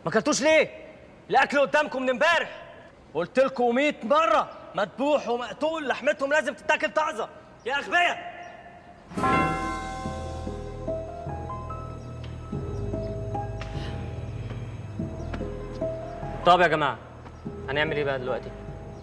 ما اكلتوش ليه الاكل قدامكم من امبارح قلت لكم 100 مره مذبوح ومقتول لحمتهم لازم تتاكل طازه يا اغبياء طب يا جماعه هنعمل ايه بقى دلوقتي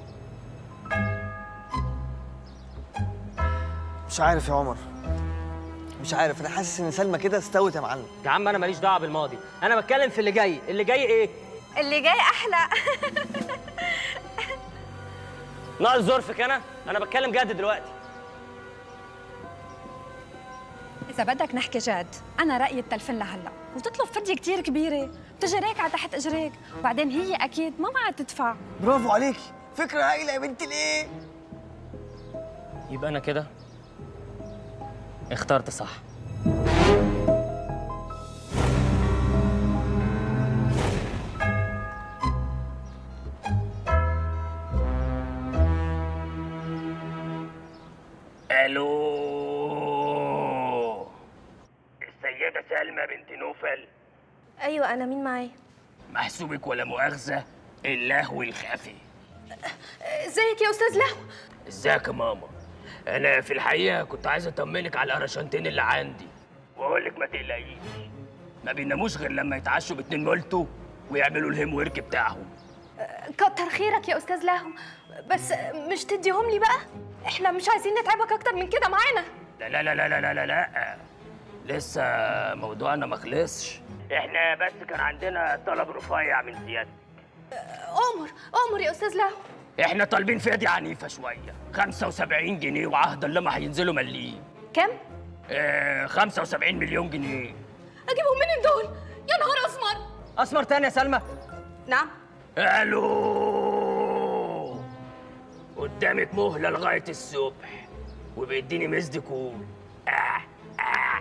مش عارف يا عمر مش عارف انا حاسس ان سلمى كده استوت يا معلم يا عم انا ماليش دعوه بالماضي انا بتكلم في اللي جاي اللي جاي ايه اللي جاي احلى ناقص ظرفك انا انا بتكلم جد دلوقتي اذا بدك نحكي جد انا رايي التلفن لهلا وتطلب فديه كتير كبيره بتجريك على تحت اجريك وبعدين هي اكيد ما معها تدفع برافو عليكي فكره هايله يا بنت الايه يبقى انا كده اخترت صح الو السيدة سلمى بنت نوفل ايوه انا مين معايا محسوبك ولا مؤاخذة اللهو الخفي ازيك يا استاذ لهو ازيك يا ماما انا في الحقيقة كنت عايز اطمنك على القرشنتين اللي عندي واقول لك ما تقلقيش ما بيناموش غير لما يتعشوا باتنين مولتو ويعملوا الهيم ورك بتاعهم كتر خيرك يا استاذ لهو بس مش تديهم لي بقى احنا مش عايزين نتعبك اكتر من كده معانا لا لا لا لا لا لا لا لا لسه موضوعنا ما خلصش احنا بس كان عندنا طلب رفيع من زيادة عمر عمر يا استاذ لهو احنا طالبين فدية عنيفة شوية 75 جنيه وعهدا لما هينزلوا مليين كم اه 75 مليون جنيه اجيبهم منين دول يا نهار اسمر اسمر تاني يا سلمى نعم الو قدامك مهلة لغاية الصبح وبيديني مزد كول آه آه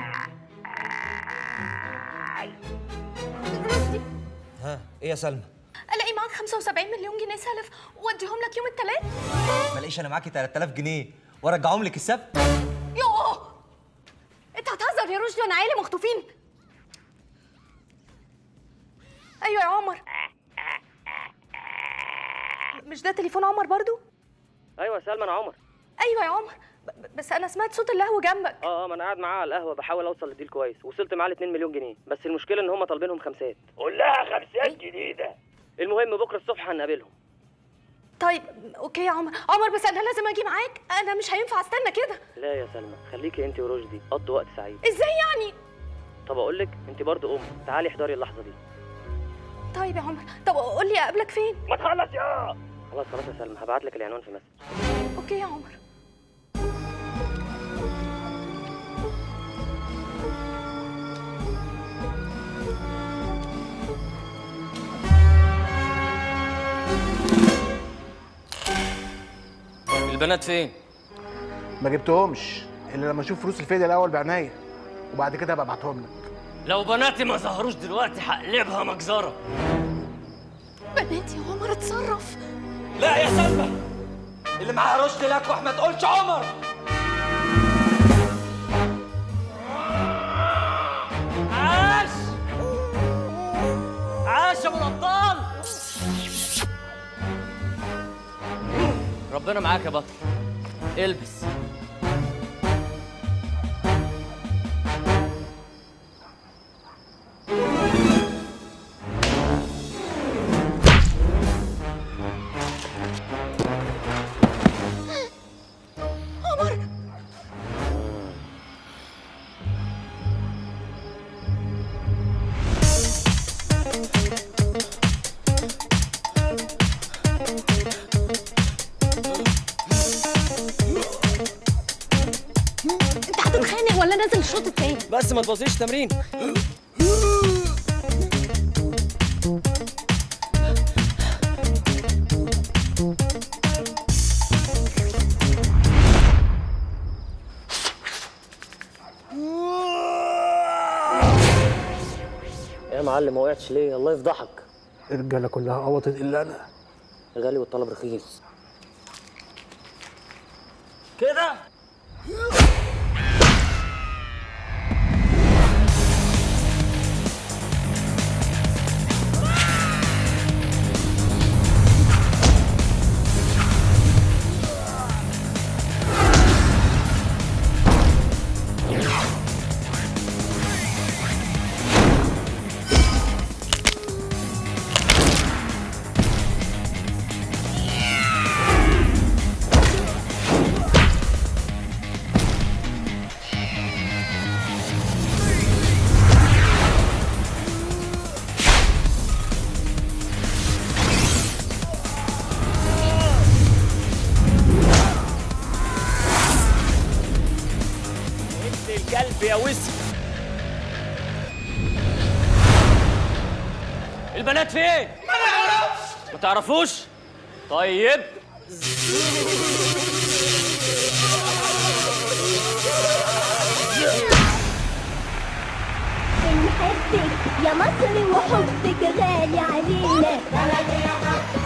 رشدي ها ايه يا سلمى الاقي معاك 75 مليون جنيه سلف واديهم لك يوم الثلاث ما الاقيش انا معاكي 3000 جنيه وارجعهم لك السبت يوه انت هتهزر يا رشدي وانا عيالي مخطوفين ايوه يا عمر مش ده تليفون عمر برضو ايوه يا سلمى انا عمر ايوه يا عمر ب- بس انا سمعت صوت اللهو جنبك اه اه ما انا قاعد معاه على القهوه بحاول اوصل لديل كويس وصلت معاه ل 2 مليون جنيه بس المشكله ان هم طالبينهم خمسات قول لها خمسات جديدة المهم بكره الصبح هنقابلهم طيب اوكي يا عمر عمر بس انا لازم اجي معاك انا مش هينفع استنى كده لا يا سلمى خليكي انت ورشدي قضوا وقت سعيد ازاي يعني طب اقول لك انت برضه ام تعالي احضري اللحظه دي طيب يا عمر طب قول لي اقابلك فين ما تخلص يا خلاص خلاص يا سلمى هبعت لك العنوان في مسج اوكي يا عمر البنات فين ما جبتهمش الا لما اشوف فلوس الفدية الاول بعناية وبعد كده هبقى ابعتهم لك لو بناتي ما ظهروش دلوقتي هقلبها مجزره بناتي يا عمر اتصرف لا يا سلمى اللي معاها رشد لك ما تقولش عمر عاش عاش يا ابو الابطال ربنا معاك يا بطل البس انت هتتخانق ولا نازل الشوط التاني بس ما تبوظيش تمرين يا معلم ما وقعتش ليه الله يفضحك الرجالة كلها قوطت الا انا غالي والطلب رخيص كده بيوسي البنات فين؟ ما نعرفش ما تعرفوش؟ طيب بنحبك يا مصر وحبك غالي علينا